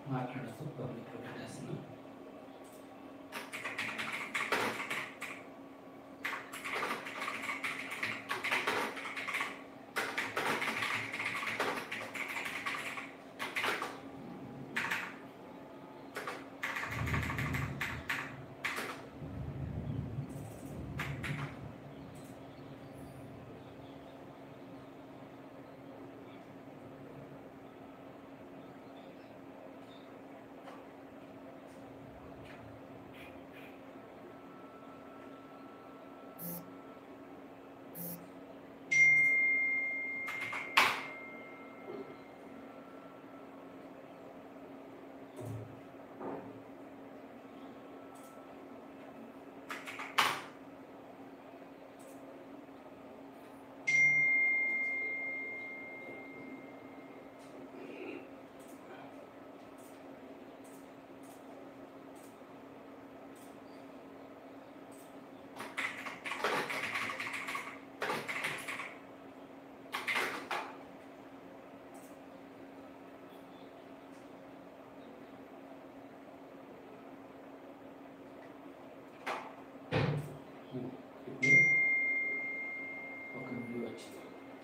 మాట్లాడుతూ పబ్లిక్ పెట్టేస్తున్నాం ఇప్పుడు ఒక వీడియో వచ్చింది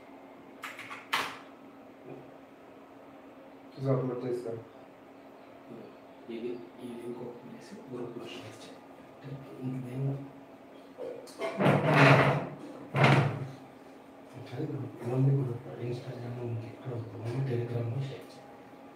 అప్లోడ్ చేస్తాను ఇది ఈ లింక్ ఓపెన్ చేసి గ్రూప్లో షేర్ చేయండి ఇంక నేను ఓన్లీ ఇన్స్టాగ్రామ్ ఉంది ఇక్కడ ఓన్లీ టెలిగ్రామ్ షేర్ చేయండి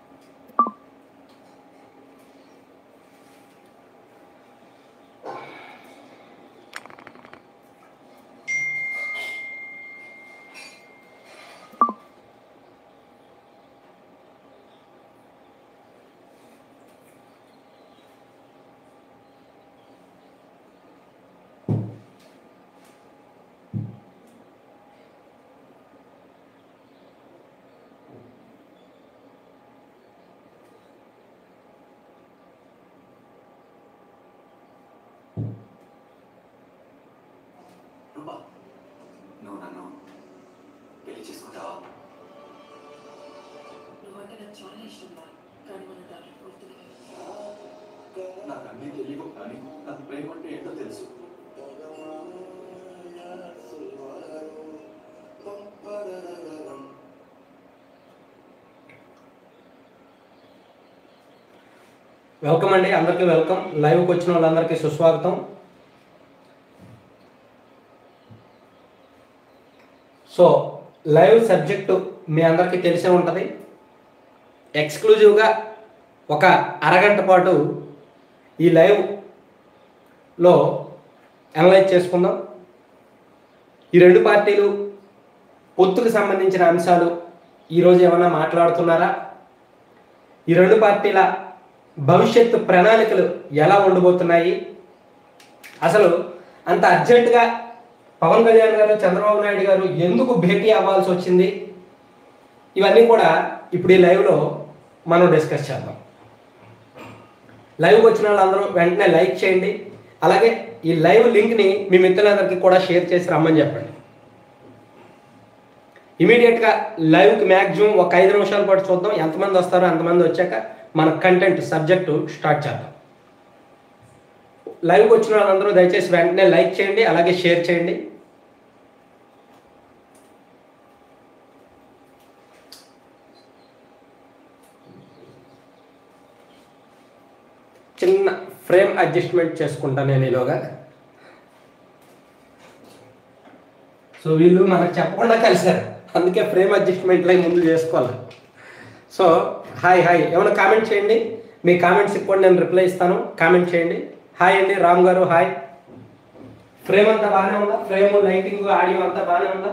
రూపా నువ్వు నన్ను పెళ్లి చేసుకుంటావా నువ్వంటే నాకు చాలా ఇష్టం రా కానీ మన దాంట్లో పూర్తిగా నాకు అన్నీ తెలియవు కానీ నాకు ప్రేమ అంటే ఏంటో తెలుసు వెల్కమ్ అండి అందరికీ వెల్కమ్ లైవ్కి వచ్చిన వాళ్ళందరికీ సుస్వాగతం సో లైవ్ సబ్జెక్టు మీ అందరికీ తెలిసే ఉంటుంది ఎక్స్క్లూజివ్గా ఒక అరగంట పాటు ఈ లైవ్లో అనలైజ్ చేసుకుందాం ఈ రెండు పార్టీలు పొత్తుకు సంబంధించిన అంశాలు ఈరోజు ఏమన్నా మాట్లాడుతున్నారా ఈ రెండు పార్టీల భవిష్యత్తు ప్రణాళికలు ఎలా ఉండబోతున్నాయి అసలు అంత అర్జెంటుగా పవన్ కళ్యాణ్ గారు చంద్రబాబు నాయుడు గారు ఎందుకు భేటీ అవ్వాల్సి వచ్చింది ఇవన్నీ కూడా ఇప్పుడు ఈ లైవ్లో మనం డిస్కస్ చేద్దాం లైవ్కి వచ్చిన వాళ్ళందరూ వెంటనే లైక్ చేయండి అలాగే ఈ లైవ్ లింక్ని మీ మిత్రులందరికీ కూడా షేర్ చేసి రమ్మని చెప్పండి ఇమీడియట్గా లైవ్కి మ్యాక్సిమం ఒక ఐదు నిమిషాల పాటు చూద్దాం ఎంతమంది వస్తారో అంతమంది వచ్చాక మన కంటెంట్ సబ్జెక్టు స్టార్ట్ చేద్దాం లైవ్కి వచ్చిన వాళ్ళందరూ దయచేసి వెంటనే లైక్ చేయండి అలాగే షేర్ చేయండి చిన్న ఫ్రేమ్ అడ్జస్ట్మెంట్ చేసుకుంటా నేను ఈలోగా సో వీళ్ళు మనకు చెప్పకుండా కలిసారు అందుకే ఫ్రేమ్ అడ్జస్ట్మెంట్ లైన్ ముందు చేసుకోవాలి సో హాయ్ హాయ్ ఏమైనా కామెంట్ చేయండి మీ కామెంట్స్కి కూడా నేను రిప్లై ఇస్తాను కామెంట్ చేయండి హాయ్ అండి రామ్ గారు హాయ్ ఫ్రేమ్ అంతా బాగానే ఉందా ఫ్రేమ్ లైటింగ్ ఆడియో అంతా బాగానే ఉందా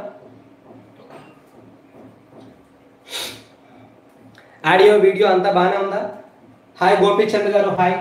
ఆడియో వీడియో అంతా బాగానే ఉందా హాయ్ గోపీచంద్ గారు హాయ్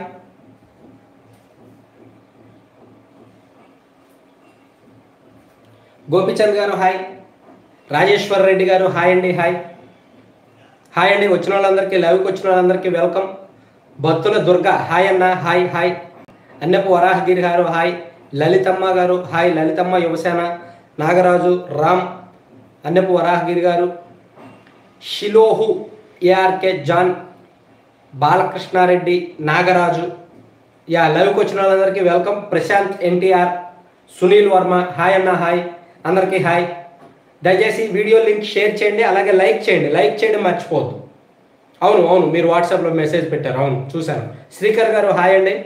గోపీచంద్ గారు హాయ్ రాజేశ్వర్ రెడ్డి గారు హాయ్ అండి హాయ్ హాయ్ అండి వచ్చిన వాళ్ళందరికీ లైవ్కి వచ్చిన వాళ్ళందరికీ వెల్కమ్ భక్తుల దుర్గ హాయ్ అన్న హాయ్ హాయ్ అన్నపు వరాహగిరి గారు హాయ్ లలితమ్మ గారు హాయ్ లలితమ్మ యువసేన నాగరాజు రామ్ అన్నపు వరాహగిరి గారు షిలోహు ARK John Balakrishna Reddy Nagaraju yeah లైవ్కి వచ్చిన వాళ్ళందరికీ వెల్కమ్ ప్రశాంత్ ఎన్టీఆర్ సునీల్ వర్మ హాయ్ అన్న హాయ్ అందరికీ హాయ్ దయచేసి వీడియో లింక్ షేర్ చేయండి అలాగే లైక్ చేయండి లైక్ చేయడం మర్చిపోవద్దు అవును అవును మీరు వాట్సాప్లో మెసేజ్ పెట్టారు అవును చూశాను శ్రీకర్ గారు హాయ్ అండి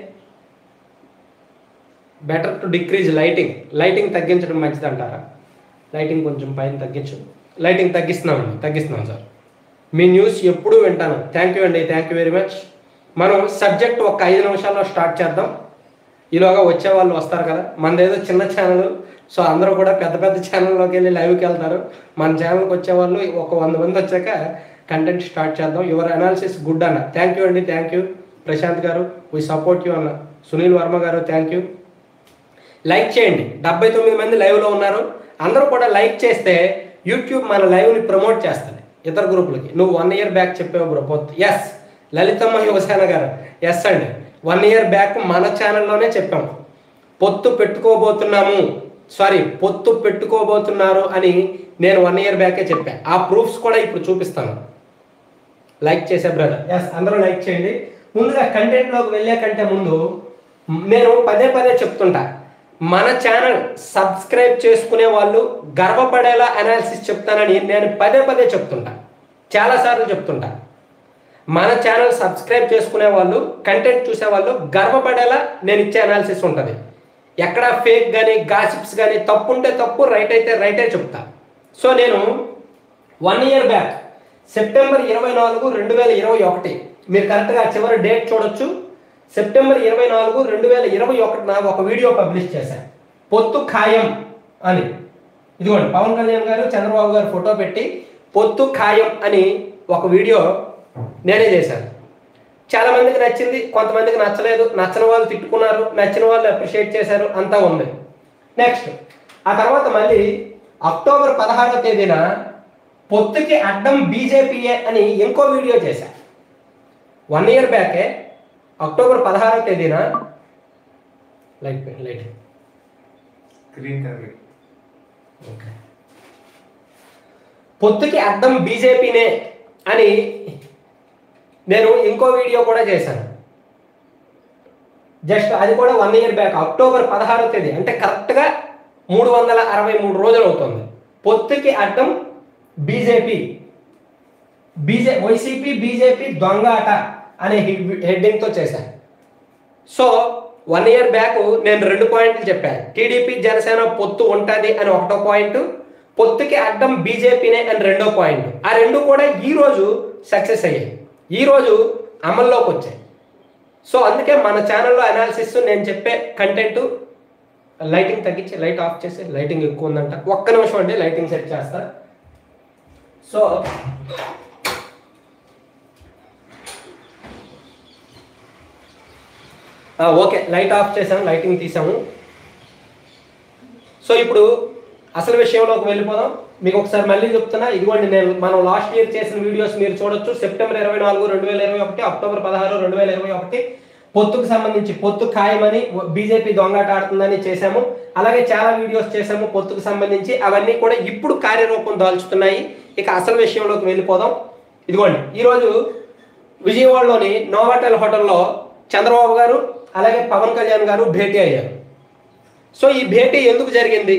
better to decrease lighting lighting తగ్గించడం మంచిది అంటారా లైటింగ్ కొంచెం పైన తగ్గించు లైటింగ్ తగ్గిస్తున్నామండి తగ్గిస్తున్నాం సార్ మీ న్యూస్ ఎప్పుడూ వింటాను థ్యాంక్ యూ అండి థ్యాంక్ యూ వెరీ మచ్ మనం సబ్జెక్ట్ ఒక ఐదు నిమిషాల్లో స్టార్ట్ చేద్దాం ఈలోగా వచ్చే వాళ్ళు వస్తారు కదా మనదేదో చిన్న ఛానల్ సో అందరూ కూడా పెద్ద పెద్ద ఛానల్లోకి వెళ్ళి లైవ్కి వెళ్తారు మన ఛానల్కి వచ్చే వాళ్ళు ఒక వంద మంది వచ్చాక కంటెంట్ స్టార్ట్ చేద్దాం యువర్ అనాలిసిస్ గుడ్ అన్న థ్యాంక్ యూ అండి థ్యాంక్ యూ ప్రశాంత్ గారు వీ సపోర్ట్ యూ అన్న సునీల్ వర్మ గారు థ్యాంక్ యూ లైక్ చేయండి డెబ్బై తొమ్మిది మంది లైవ్లో ఉన్నారు అందరూ కూడా లైక్ చేస్తే యూట్యూబ్ మన లైవ్ని ప్రమోట్ చేస్తుంది ఇతర గ్రూపులకి నువ్వు వన్ ఇయర్ బ్యాక్ చెప్పావు బ్రో పొత్తు ఎస్ లలితమ్మ యువసేన గారు ఎస్ అండి వన్ ఇయర్ బ్యాక్ మన ఛానల్లోనే చెప్పాము పొత్తు పెట్టుకోబోతున్నాము సారీ పొత్తు పెట్టుకోబోతున్నారు అని నేను వన్ ఇయర్ బ్యాకే చెప్పాను ఆ ప్రూఫ్స్ కూడా ఇప్పుడు చూపిస్తాను లైక్ చేసే బ్రదర్ ఎస్ అందరూ లైక్ చేయండి ముందుగా కంటెంట్లోకి వెళ్ళే కంటే ముందు నేను పదే పదే చెప్తుంటా మన ఛానల్ సబ్స్క్రైబ్ చేసుకునే వాళ్ళు గర్వపడేలా అనాలిసిస్ చెప్తానని నేను పదే పదే చెప్తుంటా చాలాసార్లు చెప్తుంటా మన ఛానల్ సబ్స్క్రైబ్ చేసుకునే వాళ్ళు కంటెంట్ చూసే వాళ్ళు గర్వపడేలా నేను ఇచ్చే అనాలిసిస్ ఉంటుంది ఎక్కడ ఫేక్ కానీ గాసిప్స్ కానీ తప్పు ఉంటే తప్పు రైట్ అయితే రైటే చెప్తా సో నేను వన్ ఇయర్ బ్యాక్ సెప్టెంబర్ ఇరవై నాలుగు రెండు వేల ఇరవై ఒకటి మీరు కరెక్ట్గా చివరి డేట్ చూడొచ్చు సెప్టెంబర్ ఇరవై నాలుగు రెండు వేల ఇరవై ఒకటిన ఒక వీడియో పబ్లిష్ చేశాను పొత్తు ఖాయం అని ఇదిగోండి పవన్ కళ్యాణ్ గారు చంద్రబాబు గారు ఫోటో పెట్టి పొత్తు ఖాయం అని ఒక వీడియో నేనే చేశాను చాలా మందికి నచ్చింది కొంతమందికి నచ్చలేదు నచ్చని వాళ్ళు తిట్టుకున్నారు నచ్చిన వాళ్ళు అప్రిషియేట్ చేశారు అంతా ఉంది నెక్స్ట్ ఆ తర్వాత మళ్ళీ అక్టోబర్ పదహారవ తేదీన పొత్తుకి అడ్డం బీజేపీఏ అని ఇంకో వీడియో చేశా వన్ ఇయర్ బ్యాకే అక్టోబర్ పదహారవ తేదీన light light green colour okay పొత్తుకి అడ్డం బీజేపీనే అని నేను ఇంకో వీడియో కూడా చేశాను జస్ట్ అది కూడా వన్ ఇయర్ బ్యాక్ అక్టోబర్ పదహారో తేదీ అంటే కరెక్ట్గా మూడు వందల అరవై మూడు రోజులు అవుతుంది పొత్తుకి అడ్డం బీజేపీ బీజే వైసీపీ బీజేపీ దొంగ ఆట అనే హెడ్డింగ్తో చేశాను సో వన్ ఇయర్ బ్యాక్ నేను రెండు పాయింట్లు చెప్పాను టీడీపీ జనసేన పొత్తు ఉంటుంది అని ఒకటో పాయింట్ పొత్తుకి అడ్డం బీజేపీనే అని రెండో పాయింట్ ఆ రెండు కూడా ఈ రోజు సక్సెస్ అయ్యాయి ఈ రోజు అమల్లోకి వచ్చాయి సో అందుకే మన ఛానల్లో అనాలిసిస్ నేను చెప్పే కంటెంట్ లైటింగ్ తగ్గించి లైట్ ఆఫ్ చేసి లైటింగ్ ఎక్కువ ఉందంట ఒక్క నిమిషం అండి లైటింగ్ సెట్ చేస్తా సో ఆ, ఓకే లైట్ ఆఫ్ చేసాము లైటింగ్ తీసాము సో ఇప్పుడు అసలు విషయంలోకి వెళ్ళిపోదాం మీకు ఒకసారి మళ్ళీ చెప్తున్నా ఇదిగోండి నేను మనం లాస్ట్ ఇయర్ చేసిన వీడియోస్ మీరు చూడొచ్చు సెప్టెంబర్ ఇరవై నాలుగు రెండు వేల ఇరవై ఒకటి అక్టోబర్ పదహారు రెండు వేల ఇరవై ఒకటి పొత్తుకు సంబంధించి పొత్తు ఖాయమని బీజేపీ దొంగాట ఆడుతుందని చేశాము అలాగే చాలా వీడియోస్ చేశాము పొత్తుకు సంబంధించి అవన్నీ కూడా ఇప్పుడు కార్యరూపం దాల్చుతున్నాయి ఇక అసలు విషయంలోకి వెళ్ళిపోదాం ఇదిగోండి ఈరోజు విజయవాడలోని నోవాటెల్ హోటల్లో చంద్రబాబు గారు అలాగే పవన్ కళ్యాణ్ గారు భేటీ అయ్యారు సో ఈ భేటీ ఎందుకు జరిగింది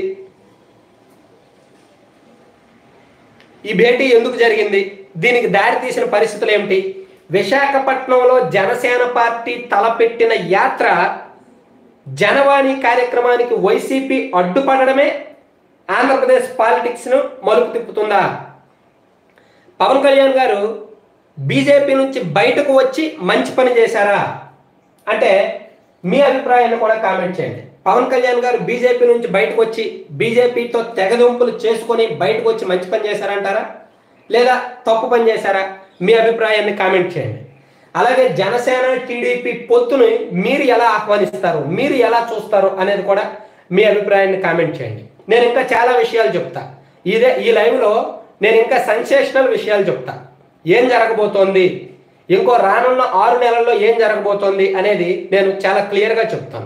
ఈ భేటీ ఎందుకు జరిగింది దీనికి దారి తీసిన పరిస్థితులు ఏమిటి విశాఖపట్నంలో జనసేన పార్టీ తలపెట్టిన యాత్ర జనవాణి కార్యక్రమానికి వైసీపీ అడ్డుపడడమే ఆంధ్రప్రదేశ్ పాలిటిక్స్ను మలుపు తిప్పుతుందా పవన్ కళ్యాణ్ గారు బీజేపీ నుంచి బయటకు వచ్చి మంచి పని చేశారా అంటే మీ అభిప్రాయాన్ని కూడా కామెంట్ చేయండి పవన్ కళ్యాణ్ గారు బీజేపీ నుంచి బయటకు వచ్చి బీజేపీతో తెగదొంపులు చేసుకొని బయటకు వచ్చి మంచి పని చేశారంటారా లేదా తప్పు పని చేశారా మీ అభిప్రాయాన్ని కామెంట్ చేయండి అలాగే జనసేన టీడీపీ పొత్తుని మీరు ఎలా ఆహ్వానిస్తారు మీరు ఎలా చూస్తారు అనేది కూడా మీ అభిప్రాయాన్ని కామెంట్ చేయండి నేను ఇంకా చాలా విషయాలు చెప్తా ఇదే ఈ లైవ్లో నేను ఇంకా సెన్సేషనల్ విషయాలు చెప్తా ఏం జరగబోతోంది ఇంకో రానున్న ఆరు నెలల్లో ఏం జరగబోతోంది అనేది నేను చాలా క్లియర్గా చెప్తాను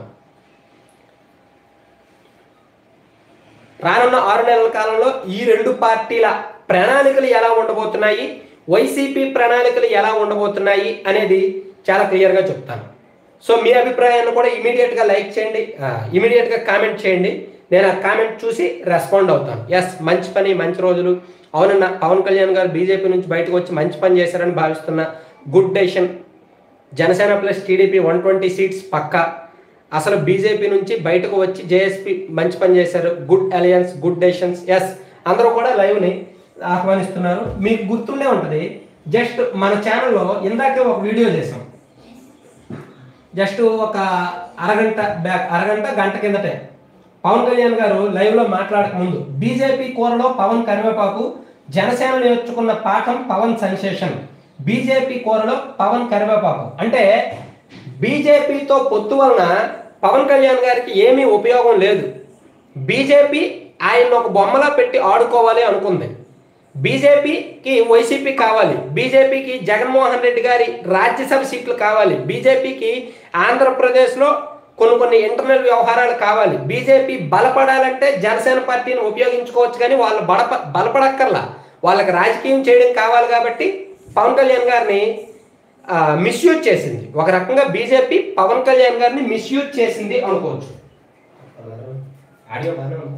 రానున్న ఆరు నెలల కాలంలో ఈ రెండు పార్టీల ప్రణాళికలు ఎలా ఉండబోతున్నాయి వైసీపీ ప్రణాళికలు ఎలా ఉండబోతున్నాయి అనేది చాలా క్లియర్గా చెప్తాను సో మీ అభిప్రాయాన్ని కూడా ఇమీడియట్గా లైక్ చేయండి ఇమీడియట్గా కామెంట్ చేయండి నేను ఆ కామెంట్ చూసి రెస్పాండ్ అవుతాను ఎస్ మంచి పని మంచి రోజులు అవునన్న పవన్ కళ్యాణ్ గారు బీజేపీ నుంచి బయటకు వచ్చి మంచి పని చేశారని భావిస్తున్నా good decision Janasena plus TDP one twenty seats పక్కా అసలు బీజేపీ నుంచి బయటకు వచ్చి జేఎస్పీ మంచి పని చేశారు good alliance good decisions yes అందరూ కూడా లైవ్ని ఆహ్వానిస్తున్నారు మీకు గుర్తుండే ఉంటుంది జస్ట్ మన ఛానల్లో ఇందాకే ఒక వీడియో చేసాం జస్ట్ ఒక అరగంట బ్యాక్ అరగంట గంట కిందటే పవన్ కళ్యాణ్ గారు లైవ్ లో మాట్లాడక ముందు బీజేపీ కూరలో పవన్ కరివేపాకు జనసేన నేర్చుకున్న పాఠం పవన్ సెన్సేషన్ బీజేపీ కూరలో పవన్ కరివేపాకు అంటే బీజేపీతో పొత్తు వలన పవన్ కళ్యాణ్ గారికి ఏమీ ఉపయోగం లేదు బీజేపీ ఆయన ఒక బొమ్మలా పెట్టి ఆడుకోవాలి అనుకుంది బీజేపీకి వైసీపీ కావాలి బీజేపీకి జగన్మోహన్ రెడ్డి గారి రాజ్యసభ సీట్లు కావాలి బీజేపీకి ఆంధ్రప్రదేశ్లో కొన్ని కొన్ని ఇంటర్నల్ వ్యవహారాలు కావాలి బీజేపీ బలపడాలంటే జనసేన పార్టీని ఉపయోగించుకోవచ్చు కానీ వాళ్ళు బలప బలపడక్కర్లా వాళ్ళకి రాజకీయం చేయడం కావాలి కాబట్టి పవన్ కళ్యాణ్ గారిని మిస్యూజ్ చేసింది ఒక రకంగా బీజేపీ పవన్ కళ్యాణ్ గారిని మిస్యూజ్ చేసింది అనుకోవచ్చు ఆడియో బాగానే ఉందా?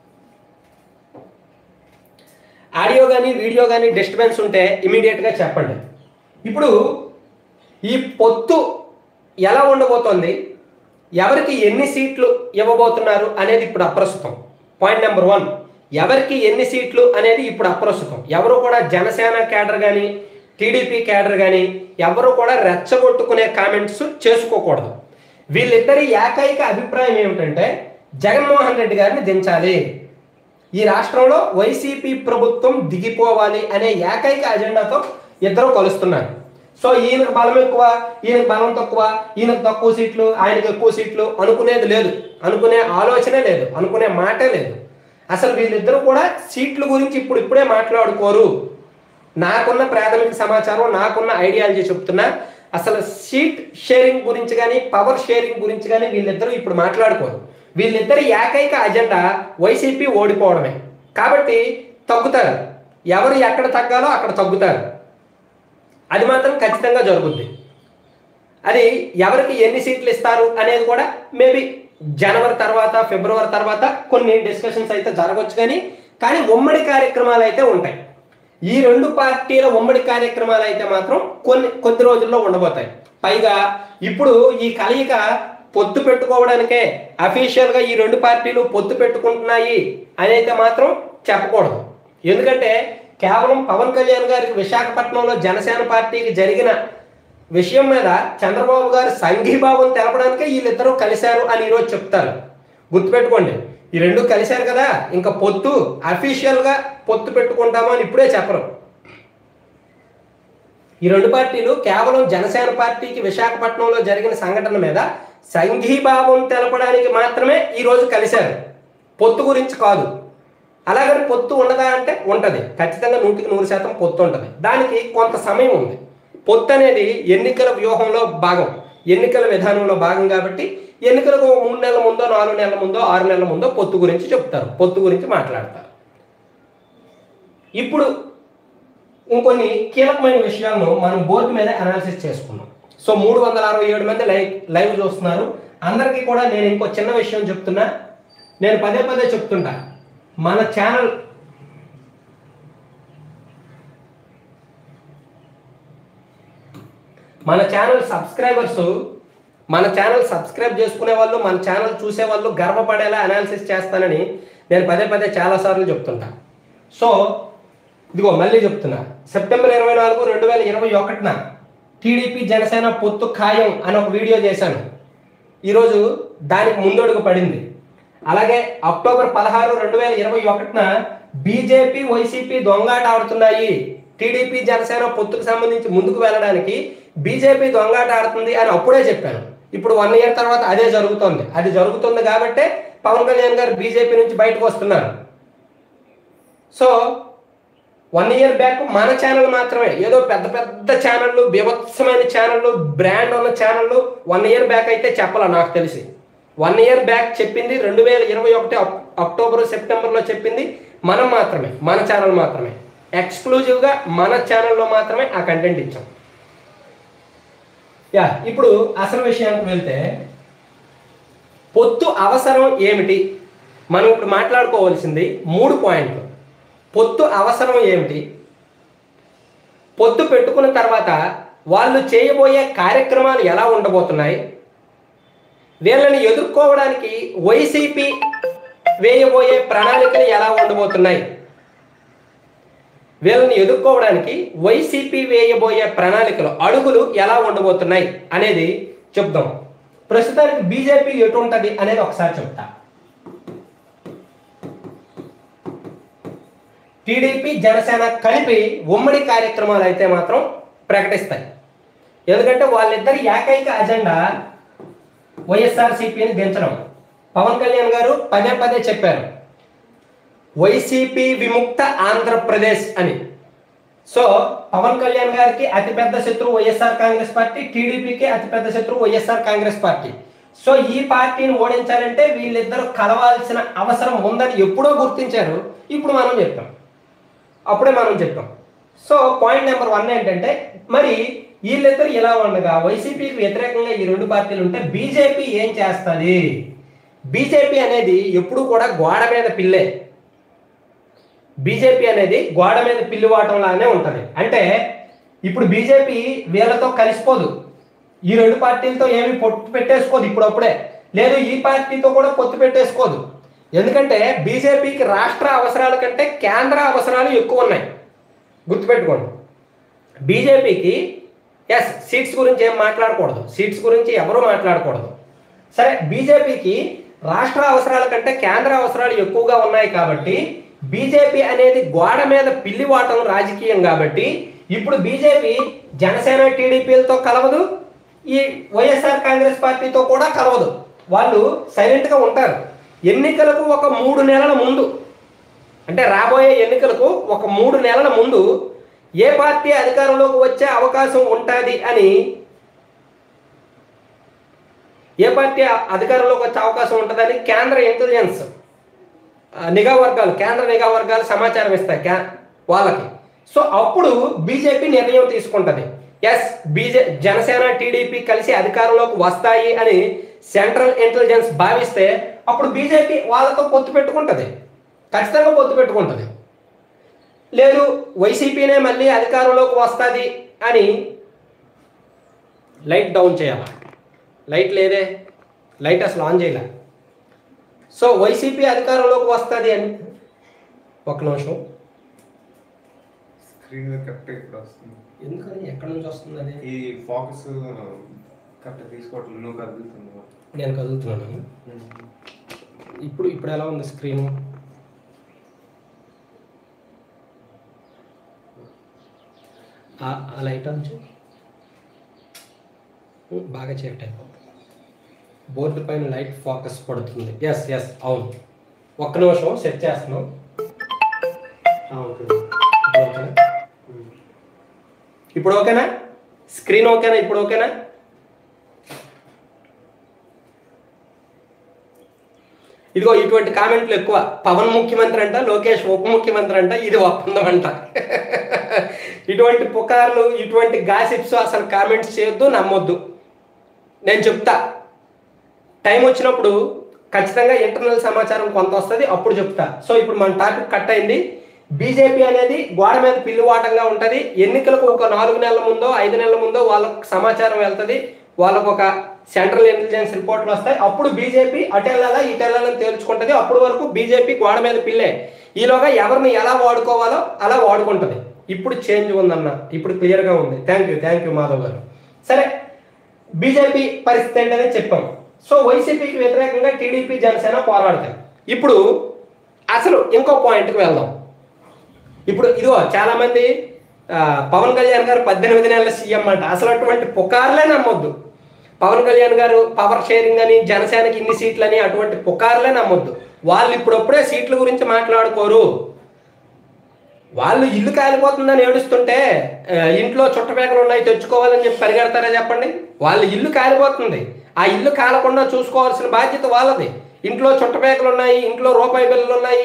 ఆడియో కానీ వీడియో కానీ డిస్టర్బెన్స్ ఉంటే ఇమీడియట్గా చెప్పండి ఇప్పుడు ఈ పొత్తు ఎలా ఉండబోతోంది ఎవరికి ఎన్ని సీట్లు ఇవ్వబోతున్నారు అనేది ఇప్పుడు అప్రస్తుతం పాయింట్ నెంబర్ వన్ ఎవరికి ఎన్ని సీట్లు అనేది ఇప్పుడు అప్రస్తుతం ఎవరు కూడా జనసేన క్యాడర్ కానీ టీడీపీ క్యాడర్ కానీ ఎవరు కూడా రెచ్చగొట్టుకునే కామెంట్స్ చేసుకోకూడదు వీళ్ళిద్దరి ఏకైక అభిప్రాయం ఏమిటంటే జగన్మోహన్ రెడ్డి గారిని దించాలి ఈ రాష్ట్రంలో వైసీపీ ప్రభుత్వం దిగిపోవాలి అనే ఏకైక అజెండాతో ఇద్దరు కలుస్తున్నారు సో ఈయనకు బలం ఎక్కువ ఈయనకు బలం తక్కువ ఈయనకు తక్కువ సీట్లు ఆయనకు ఎక్కువ సీట్లు అనుకునేది లేదు అనుకునే ఆలోచనే లేదు అనుకునే మాటే లేదు అసలు వీళ్ళిద్దరూ కూడా సీట్ల గురించి ఇప్పుడు ఇప్పుడే మాట్లాడుకోరు నాకున్న ప్రాథమిక సమాచారం నాకున్న ఐడియాలజీ చెప్తున్నా అసలు సీట్ షేరింగ్ గురించి కానీ పవర్ షేరింగ్ గురించి కానీ వీళ్ళిద్దరూ ఇప్పుడు మాట్లాడుకోరు వీళ్ళిద్దరి ఏకైక అజెండా వైసీపీ ఓడిపోవడమే కాబట్టి తగ్గుతారు ఎవరు ఎక్కడ తగ్గాలో అక్కడ తగ్గుతారు అది మాత్రం ఖచ్చితంగా జరుగుద్ది అది ఎవరికి ఎన్ని సీట్లు ఇస్తారు అనేది కూడా మేబీ జనవరి తర్వాత ఫిబ్రవరి తర్వాత కొన్ని డిస్కషన్స్ అయితే జరగవచ్చు కానీ కానీ ఉమ్మడి కార్యక్రమాలు అయితే ఉంటాయి ఈ రెండు పార్టీల ఉమ్మడి కార్యక్రమాలు అయితే మాత్రం కొన్ని కొద్ది రోజుల్లో ఉండబోతాయి పైగా ఇప్పుడు ఈ కలయిక పొత్తు పెట్టుకోవడానికే అఫీషియల్గా ఈ రెండు పార్టీలు పొత్తు పెట్టుకుంటున్నాయి అని అయితే మాత్రం చెప్పకూడదు ఎందుకంటే కేవలం పవన్ కళ్యాణ్ గారికి విశాఖపట్నంలో జనసేన పార్టీకి జరిగిన విషయం మీద చంద్రబాబు గారు సంఘీభావం తెలపడానికే వీళ్ళిద్దరూ కలిశారు అని ఈరోజు చెప్తారు గుర్తుపెట్టుకోండి ఈ రెండు కలిశారు కదా ఇంకా పొత్తు అఫీషియల్గా పొత్తు పెట్టుకుంటాము అని ఇప్పుడే చెప్పరు ఈ రెండు పార్టీలు కేవలం జనసేన పార్టీకి విశాఖపట్నంలో జరిగిన సంఘటన మీద సంఘీభావం తెలపడానికి మాత్రమే ఈ రోజు కలిశారు పొత్తు గురించి కాదు అలాగని పొత్తు ఉండదా అంటే ఉంటది ఖచ్చితంగా నూటికి నూరు శాతం పొత్తు ఉంటది దానికి కొంత సమయం ఉంది పొత్తు అనేది ఎన్నికల వ్యూహంలో భాగం ఎన్నికల విధానంలో భాగం కాబట్టి ఎన్నికలకు ఒక మూడు నెలల ముందో నాలుగు నెలల ముందో ఆరు నెలల ముందో పొత్తు గురించి చెప్తారు పొత్తు గురించి మాట్లాడతారు ఇప్పుడు ఇంకొన్ని కీలకమైన విషయాలను మనం బోర్డు మీద అనాలిసిస్ చేసుకున్నాం సో మూడు వందల అరవై ఏడు మంది లైవ్ లైవ్ చూస్తున్నారు అందరికీ కూడా నేను ఇంకో చిన్న విషయం చెప్తున్నా నేను పదే పదే చెప్తుంటా మన ఛానల్ మన ఛానల్ సబ్స్క్రైబర్స్ మన ఛానల్ సబ్స్క్రైబ్ చేసుకునే వాళ్ళు మన ఛానల్ చూసే వాళ్ళు గర్వపడేలా అనాలిసిస్ చేస్తానని నేను పదే పదే చాలాసార్లు చెప్తుంటా సో ఇదిగో మళ్ళీ చెప్తున్నా సెప్టెంబర్ ఇరవై నాలుగు రెండు వేల ఇరవై ఒకటిన టీడీపీ జనసేన పొత్తు ఖాయం అని ఒక వీడియో చేశాను ఈరోజు దానికి ముందడుగు పడింది అలాగే అక్టోబర్ పదహారు రెండు వేల ఇరవై ఒకటిన బీజేపీ వైసీపీ దొంగాట ఆడుతున్నాయి టీడీపీ జనసేన పొత్తుకు సంబంధించి ముందుకు వెళ్ళడానికి బీజేపీ దొంగాట ఆడుతుంది అని అప్పుడే చెప్పాను ఇప్పుడు వన్ ఇయర్ తర్వాత అదే జరుగుతోంది అది జరుగుతుంది కాబట్టే పవన్ కళ్యాణ్ గారు బీజేపీ నుంచి బయటకు వస్తున్నారు సో వన్ ఇయర్ బ్యాక్ మన ఛానల్ మాత్రమే ఏదో పెద్ద పెద్ద ఛానళ్ళు బీభత్సమైన ఛానళ్ళు బ్రాండ్ ఉన్న ఛానళ్ళు వన్ ఇయర్ బ్యాక్ అయితే చెప్పాల నాకు తెలిసి వన్ ఇయర్ బ్యాక్ చెప్పింది రెండు వేల ఇరవై ఒకటి అక్- అక్టోబర్ సెప్టెంబర్లో చెప్పింది మనం మాత్రమే మన ఛానల్ మాత్రమే ఎక్స్క్లూజివ్గా మన ఛానల్లో మాత్రమే ఆ కంటెంట్ ఇచ్చాం యా ఇప్పుడు అసలు విషయానికి వెళ్తే పొత్తు అవసరం ఏమిటి మనం ఇప్పుడు మాట్లాడుకోవాల్సింది మూడు పాయింట్లు పొత్తు అవసరం ఏమిటి పొత్తు పెట్టుకున్న తర్వాత వాళ్ళు చేయబోయే కార్యక్రమాలు ఎలా ఉండబోతున్నాయి వీళ్ళని ఎదుర్కోవడానికి వైసీపీ వేయబోయే ప్రణాళికలు ఎలా ఉండబోతున్నాయి వీళ్ళని ఎదుర్కోవడానికి వైసీపీ వేయబోయే ప్రణాళికలు అడుగులు ఎలా ఉండబోతున్నాయి అనేది చెప్దాం ప్రస్తుతానికి బీజేపీ ఎటు ఉంటుంది అనేది ఒకసారి చెప్తా టీడీపీ జనసేన కలిపి ఉమ్మడి కార్యక్రమాలు అయితే మాత్రం ప్రకటిస్తాయి ఎందుకంటే వాళ్ళిద్దరి ఏకైక అజెండా వైఎస్ఆర్సీపీని దించడం పవన్ కళ్యాణ్ గారు పదే పదే చెప్పారు వైసీపీ విముక్త ఆంధ్రప్రదేశ్ అని సో పవన్ కళ్యాణ్ గారికి అతిపెద్ద శత్రువు వైఎస్ఆర్ కాంగ్రెస్ పార్టీ టీడీపీకి అతిపెద్ద శత్రువు వైఎస్ఆర్ కాంగ్రెస్ పార్టీ సో ఈ పార్టీని ఓడించాలంటే వీళ్ళిద్దరూ కలవాల్సిన అవసరం ఉందని ఎప్పుడో గుర్తించారు ఇప్పుడు మనం చెప్తాం అప్పుడే మనం చెప్పాం సో పాయింట్ నెంబర్ వన్ ఏంటంటే మరి వీళ్ళిద్దరు ఇలా ఉండగా వైసీపీకి వ్యతిరేకంగా ఈ రెండు పార్టీలు ఉంటే బీజేపీ ఏం చేస్తుంది బీజేపీ అనేది ఎప్పుడు కూడా గోడ మీద పిల్లే బీజేపీ అనేది గోడ మీద పిల్లివాటం లాగానే ఉంటుంది అంటే ఇప్పుడు బీజేపీ వీళ్ళతో కలిసిపోదు ఈ రెండు పార్టీలతో ఏమి పొత్తు పెట్టేసుకోదు ఇప్పుడప్పుడే లేదు ఈ పార్టీతో కూడా పొత్తు పెట్టేసుకోదు ఎందుకంటే బీజేపీకి రాష్ట్ర అవసరాల కంటే కేంద్ర అవసరాలు ఎక్కువ ఉన్నాయి గుర్తుపెట్టుకోండి బీజేపీకి ఎస్ సీట్స్ గురించి ఏం మాట్లాడకూడదు సీట్స్ గురించి ఎవరు మాట్లాడకూడదు సరే బీజేపీకి రాష్ట్ర అవసరాల కంటే కేంద్ర అవసరాలు ఎక్కువగా ఉన్నాయి కాబట్టి బీజేపీ అనేది గోడ మీద పిల్లివాటం రాజకీయం కాబట్టి ఇప్పుడు బీజేపీ జనసేన టీడీపీలతో కలవదు ఈ వైఎస్ఆర్ కాంగ్రెస్ పార్టీతో కూడా కలవదు వాళ్ళు సైలెంట్గా ఉంటారు ఎన్నికలకు ఒక మూడు నెలల ముందు అంటే రాబోయే ఎన్నికలకు ఒక మూడు నెలల ముందు ఏ పార్టీ అధికారంలోకి వచ్చే అవకాశం ఉంటుంది అని ఏ పార్టీ అధికారంలోకి వచ్చే అవకాశం ఉంటుందని కేంద్ర ఇంటెలిజెన్స్ ఆ, నిఘా వర్గాలు కేంద్ర నిఘా వర్గాలు సమాచారం ఇస్తాయి క్యా వాళ్ళకి సో అప్పుడు బీజేపీ నిర్ణయం తీసుకుంటుంది ఎస్ బీజే జనసేన టీడీపీ కలిసి అధికారంలోకి వస్తాయి అని సెంట్రల్ ఇంటెలిజెన్స్ భావిస్తే అప్పుడు బీజేపీ వాళ్ళతో పొత్తు పెట్టుకుంటుంది ఖచ్చితంగా పొత్తు పెట్టుకుంటుంది లేదు వైసీపీనే మళ్ళీ అధికారంలోకి వస్తుంది అని లైట్ డౌన్ చేయాలి లైట్ లేదే లైట్ అసలు ఆన్ చేయలే సో వైసీపీ అధికారంలోకి వస్తుంది అని ఒక నిమిషం స్క్రీన్ మీద కరెక్ట్ ఇప్పుడు వస్తుంది ఎందుకని ఎక్కడి నుంచి వస్తుంది అది ఈ ఫోకస్ కరెక్ట్ తీసుకోవట్లేదు నువ్వు కదులుతుంది నేను కదులుతున్నాను ఇప్పుడు ఇప్పుడు ఎలా ఉంది స్క్రీన్ ఆ లైట్ ఆన్ చేయి. ఉ, బాగా చీకటి అయిపోతుంది బోర్డు పైన లైట్ ఫోకస్ పడుతుంది ఎస్ ఎస్ అవును ఒక్క నిమిషం సెట్ చేస్తున్నాం ఓకే ఇప్పుడు ఓకేనా ఇప్పుడు ఓకేనా స్క్రీన్ ఓకేనా ఇప్పుడు ఓకేనా ఇదిగో ఇటువంటి కామెంట్లు ఎక్కువ పవన్ ముఖ్యమంత్రి అంట లోకేష్ ఉప ముఖ్యమంత్రి అంట ఇది ఒప్పందం అంట ఇటువంటి పుకార్లు ఇటువంటి గాసిప్స్ అసలు కామెంట్స్ చేయొద్దు నమ్మొద్దు నేను చెప్తా టైం వచ్చినప్పుడు ఖచ్చితంగా ఇంటర్నల్ సమాచారం కొంత వస్తుంది అప్పుడు చెప్తా సో ఇప్పుడు మన టాపిక్ కట్ అయింది బీజేపీ అనేది గోడ మీద పిల్లివాటంగా ఉంటుంది ఎన్నికలకు ఒక నాలుగు నెలల ముందో ఐదు నెలల ముందో వాళ్ళకు సమాచారం వెళ్తుంది వాళ్ళకు ఒక సెంట్రల్ ఇంటెలిజెన్స్ రిపోర్ట్లు వస్తాయి అప్పుడు బీజేపీ అటు వెళ్ళాలా ఇటు వెళ్ళాలని తేల్చుకుంటుంది అప్పుడు వరకు బీజేపీ గోడ మీద పిల్లే ఈలోగా ఎవరిని ఎలా వాడుకోవాలో అలా వాడుకుంటుంది ఇప్పుడు చేంజ్ ఉందన్న ఇప్పుడు క్లియర్గా ఉంది thank you thank you Madhav గారు సరే బీజేపీ పరిస్థితి ఏంటనే చెప్పాం సో వైసీపీకి వ్యతిరేకంగా టీడీపీ జనసేన పోరాడతాయి ఇప్పుడు అసలు ఇంకో పాయింట్కి వెళ్దాం ఇప్పుడు ఇదిగో చాలా మంది ఆ, పవన్ కళ్యాణ్ గారు పద్దెనిమిది నెలల సీఎం అంట అసలు అటువంటి పుకార్లే నమ్మొద్దు పవన్ కళ్యాణ్ గారు పవర్ షేరింగ్ అని జనసేనకి ఇన్ని సీట్లని అటువంటి పుకార్లే నమ్మొద్దు వాళ్ళు ఇప్పుడప్పుడే సీట్ల గురించి మాట్లాడుకోరు వాళ్ళు ఇల్లు కాలిపోతుందని ఏడుస్తుంటే ఆ, ఇంట్లో చుట్టపేకలు ఉన్నాయి తెచ్చుకోవాలని చెప్పి పరిగెడతారా చెప్పండి వాళ్ళ ఇల్లు కాలిపోతుంది ఆ ఇల్లు కాలకుండా చూసుకోవాల్సిన బాధ్యత వాళ్ళది ఇంట్లో చుట్టపేకలు ఉన్నాయి ఇంట్లో రూపాయి బిల్లులు ఉన్నాయి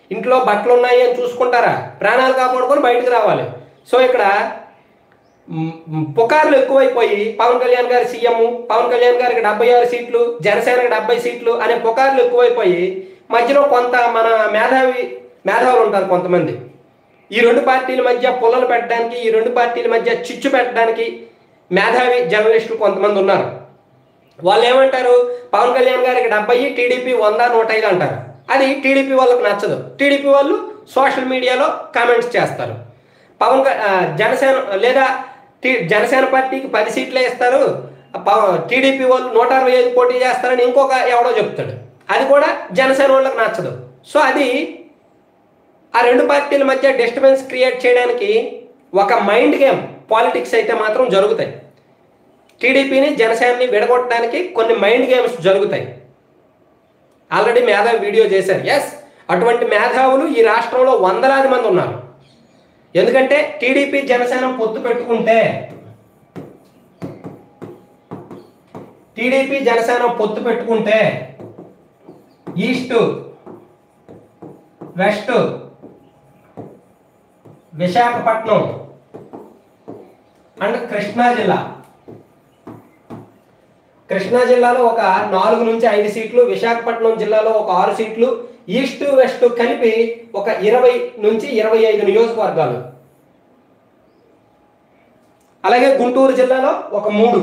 ఇంట్లో బట్టలు ఉన్నాయి అని చూసుకుంటారా ప్రాణాలు కాపాడుకొని బయటకు రావాలి సో ఇక్కడ మ్, మ్, పుకార్లు ఎక్కువైపోయి పవన్ కళ్యాణ్ గారి సీఎం పవన్ కళ్యాణ్ గారికి డెబ్బై ఆరు సీట్లు జనసేనకి డెబ్బై సీట్లు అనే పుకార్లు ఎక్కువైపోయి మధ్యలో కొంత మన మేధావి మేధావులు ఉంటారు కొంతమంది ఈ రెండు పార్టీల మధ్య పుల్లలు పెట్టడానికి ఈ రెండు పార్టీల మధ్య చిచ్చు పెట్టడానికి మేధావి జర్నలిస్టులు కొంతమంది ఉన్నారు వాళ్ళు ఏమంటారు పవన్ కళ్యాణ్ గారికి డెబ్బై టీడీపీ వంద నూట ఐదు అంటారు అది టీడీపీ వాళ్ళకి నచ్చదు టీడీపీ వాళ్ళు సోషల్ మీడియాలో కామెంట్స్ చేస్తారు పవన్ క- ఆ, జనసేన లేదా టీ జనసేన పార్టీకి పది సీట్లే ఇస్తారు పవ- టీడీపీ వాళ్ళు నూట అరవై ఐదు పోటీ చేస్తారని ఇంకొక ఎవడో చెప్తాడు అది కూడా జనసేన వాళ్ళకి నచ్చదు సో అది ఆ రెండు పార్టీల మధ్య డిస్టర్బెన్స్ క్రియేట్ చేయడానికి ఒక మైండ్ గేమ్ పాలిటిక్స్ అయితే మాత్రం జరుగుతాయి టీడీపీని జనసేనని విడగొట్టడానికి కొన్ని మైండ్ గేమ్స్ జరుగుతాయి ఆల్రెడీ మేధావి వీడియో చేశారు ఎస్ అటువంటి మేధావులు ఈ రాష్ట్రంలో వందలాది మంది ఉన్నారు ఎందుకంటే టీడీపీ జనసేన పొత్తు పెట్టుకుంటే టీడీపీ జనసేన పొత్తు పెట్టుకుంటే east west Visakhapatnam and Krishna జిల్లా కృష్ణా జిల్లాలో ఒక నాలుగు నుంచి ఐదు సీట్లు విశాఖపట్నం జిల్లాలో ఒక ఆరు సీట్లు ఈస్ట్ వెస్ట్ కలిపి ఒక ఇరవై నుంచి ఇరవై ఐదు నియోజకవర్గాలు అలాగే గుంటూరు జిల్లాలో ఒక మూడు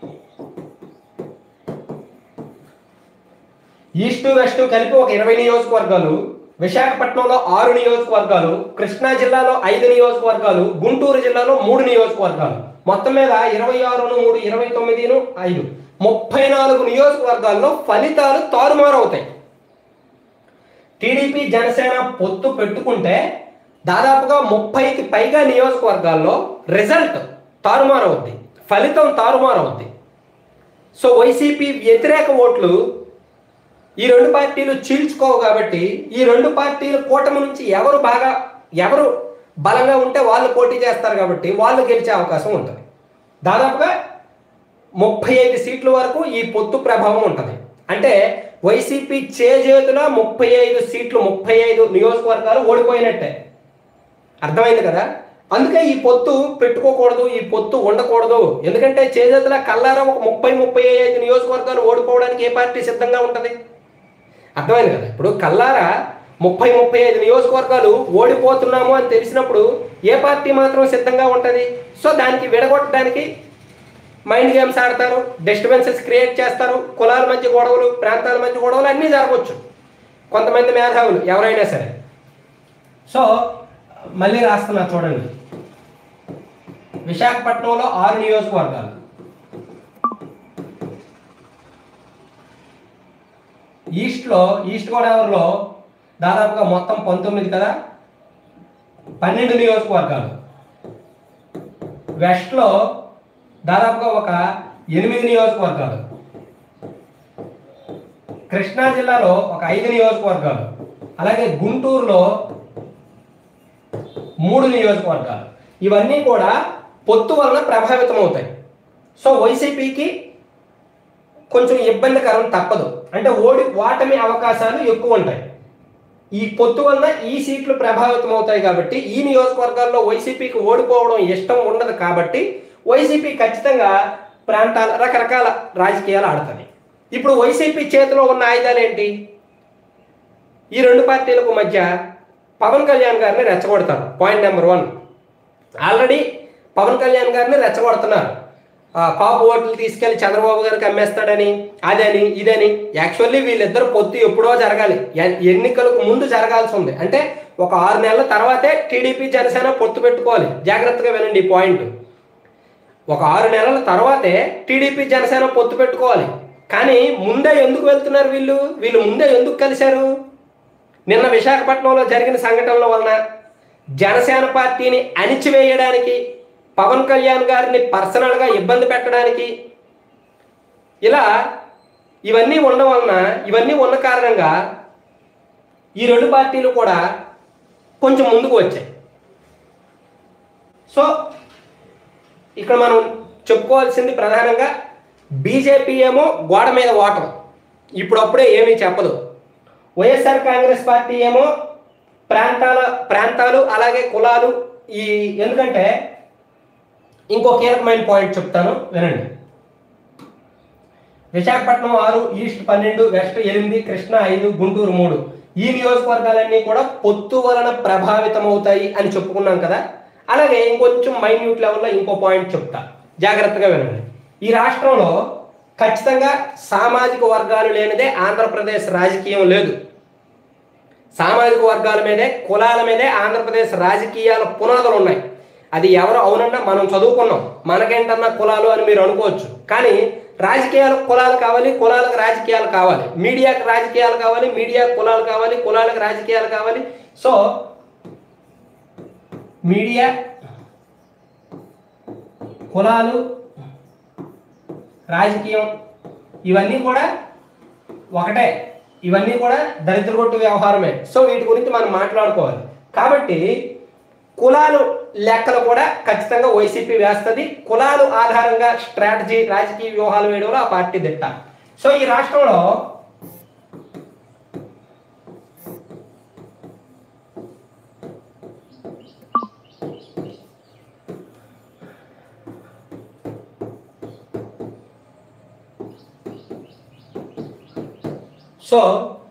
ఈస్ట్ వెస్ట్ కలిపి ఒక ఇరవై నియోజకవర్గాలు విశాఖపట్నంలో ఆరు నియోజకవర్గాలు కృష్ణా జిల్లాలో ఐదు నియోజకవర్గాలు గుంటూరు జిల్లాలో మూడు నియోజకవర్గాలు మొత్తం మీద ఇరవై ఆరును మూడు ఇరవై తొమ్మిదిను ఐదు ముప్పై నాలుగు నియోజకవర్గాల్లో ఫలితాలు తారుమారు అవుతాయి టీడీపీ జనసేన పొత్తు పెట్టుకుంటే దాదాపుగా ముప్పైకి పైగా నియోజకవర్గాల్లో రిజల్ట్ తారుమారు అవుద్ది ఫలితం తారుమారు అవుద్ది సో వైసీపీ వ్యతిరేక ఓట్లు ఈ రెండు పార్టీలు చీల్చుకోవు కాబట్టి ఈ రెండు పార్టీలు కూటమి నుంచి ఎవరు బాగా ఎవరు బలంగా ఉంటే వాళ్ళు పోటీ చేస్తారు కాబట్టి వాళ్ళు గెలిచే అవకాశం ఉంటుంది దాదాపుగా ముప్పై ఐదు సీట్ల వరకు ఈ పొత్తు ప్రభావం ఉంటుంది అంటే వైసీపీ చేజేతుల ముప్పై ఐదు సీట్లు ముప్పై ఐదు నియోజకవర్గాలు ఓడిపోయినట్టే అర్థమైంది కదా అందుకే ఈ పొత్తు పెట్టుకోకూడదు ఈ పొత్తు ఉండకూడదు ఎందుకంటే చేజేతుల కల్లారా ఒక ముప్పై ముప్పై ఐదు నియోజకవర్గాలు ఓడిపోవడానికి ఏ పార్టీ సిద్ధంగా ఉంటుంది అర్థమైంది కదా ఇప్పుడు కల్లారా ముప్పై ముప్పై ఐదు నియోజకవర్గాలు ఓడిపోతున్నాము అని తెలిసినప్పుడు ఏ పార్టీ మాత్రం సిద్ధంగా ఉంటుంది సో దానికి విడగొట్టడానికి మైండ్ గేమ్స్ ఆడతారు డిస్టర్బెన్సెస్ క్రియేట్ చేస్తారు కులాల మధ్య గొడవలు ప్రాంతాల మధ్య గొడవలు అన్నీ జరగవచ్చు కొంతమంది మేధావులు ఎవరైనా సరే సో మళ్ళీ రాస్తున్నా చూడండి విశాఖపట్నంలో ఆరు నియోజకవర్గాలు ఈస్ట్లో ఈస్ట్ గోదావరిలో దాదాపుగా మొత్తం పంతొమ్మిది కదా పన్నెండు నియోజకవర్గాలు వెస్ట్లో దాదాపుగా ఒక ఎనిమిది నియోజకవర్గాలు కృష్ణా జిల్లాలో ఒక ఐదు నియోజకవర్గాలు అలాగే గుంటూరులో మూడు నియోజకవర్గాలు ఇవన్నీ కూడా పొత్తు వలన ప్రభావితం అవుతాయి సో వైసీపీకి కొంచెం ఇబ్బందికరం తప్పదు అంటే ఓడి ఓటమి అవకాశాలు ఎక్కువ ఉంటాయి ఈ పొత్తు వలన ఈ సీట్లు ప్రభావితం అవుతాయి కాబట్టి ఈ నియోజకవర్గాల్లో వైసీపీకి ఓడిపోవడం ఇష్టం ఉండదు కాబట్టి వైసీపీ ఖచ్చితంగా ప్రాంతాల రకరకాల రాజకీయాలు ఆడుతుంది ఇప్పుడు వైసీపీ చేతిలో ఉన్న ఆయుధాలు ఏంటి ఈ రెండు పార్టీలకు మధ్య పవన్ కళ్యాణ్ గారిని రెచ్చగొడతారు point number one already Pawan Kalyan గారిని రెచ్చగొడుతున్నారు ఆ, కాపు ఓట్లు తీసుకెళ్లి చంద్రబాబు గారికి అమ్మేస్తాడని అదని ఇదని యాక్చువల్లీ వీళ్ళిద్దరు పొత్తు ఎప్పుడో జరగాలి ఎ- ఎన్నికలకు ముందు జరగాల్సి ఉంది అంటే ఒక ఆరు నెలల తర్వాతే టీడీపీ జనసేన పొత్తు పెట్టుకోవాలి జాగ్రత్తగా వినండి ఈ పాయింట్ ఒక ఆరు నెలల తర్వాతే టీడీపీ జనసేన పొత్తు పెట్టుకోవాలి కానీ ముందే ఎందుకు వెళ్తున్నారు వీళ్ళు వీళ్ళు ముందే ఎందుకు కలిశారు నిన్న విశాఖపట్నంలో జరిగిన సంఘటనల వలన జనసేన పార్టీని అణిచివేయడానికి పవన్ కళ్యాణ్ గారిని పర్సనల్గా ఇబ్బంది పెట్టడానికి ఇలా ఇవన్నీ ఉండడం వలన ఇవన్నీ ఉన్న కారణంగా ఈ రెండు పార్టీలు కూడా కొంచెం ముందుకు వచ్చాయి సో ఇక్కడ మనం చెప్పుకోవాల్సింది ప్రధానంగా బీజేపీ ఏమో గోడ మీద ఓటం ఇప్పుడప్పుడే ఏమీ చెప్పదు వైఎస్ఆర్ కాంగ్రెస్ పార్టీ ఏమో ప్రాంతాల ప్రాంతాలు అలాగే కులాలు ఈ ఎందుకంటే ఇంకో కీలకమైన పాయింట్ చెప్తాను వినండి విశాఖపట్నం ఆరు ఈస్ట్ పన్నెండు వెస్ట్ ఎనిమిది కృష్ణ ఐదు గుంటూరు మూడు ఈ నియోజకవర్గాలన్నీ కూడా పొత్తు వలన ప్రభావితం అవుతాయి అని చెప్పుకున్నాం కదా అలాగే ఇంకొంచెం మైన్యూట్ లెవెల్లో ఇంకో పాయింట్ చెప్తా జాగ్రత్తగా వినండి ఈ రాష్ట్రంలో ఖచ్చితంగా సామాజిక వర్గాలు లేనిదే ఆంధ్రప్రదేశ్ రాజకీయం లేదు సామాజిక వర్గాల మీదే కులాల మీదే ఆంధ్రప్రదేశ్ రాజకీయాల పునాదులు ఉన్నాయి అది ఎవరు అవునన్నా మనం చదువుకున్నాం మనకేంటన్నా కులాలు అని మీరు అనుకోవచ్చు కానీ రాజకీయాలకు కులాలు కావాలి కులాలకు రాజకీయాలు కావాలి మీడియాకు రాజకీయాలు కావాలి మీడియాకు కులాలు కావాలి కులాలకు రాజకీయాలు కావాలి సో మీడియా కులాలు రాజకీయం ఇవన్నీ కూడా ఒకటే ఇవన్నీ కూడా దరిద్రగొట్టు వ్యవహారమే సో వీటి గురించి మనం మాట్లాడుకోవాలి కాబట్టి కులాలు లెక్కలు కూడా ఖచ్చితంగా వైసీపీ వేస్తుంది కులాలు ఆధారంగా స్ట్రాటజీ రాజకీయ వ్యూహాలు వేయడంలో ఆ పార్టీ దిట్ట సో ఈ రాష్ట్రంలో సో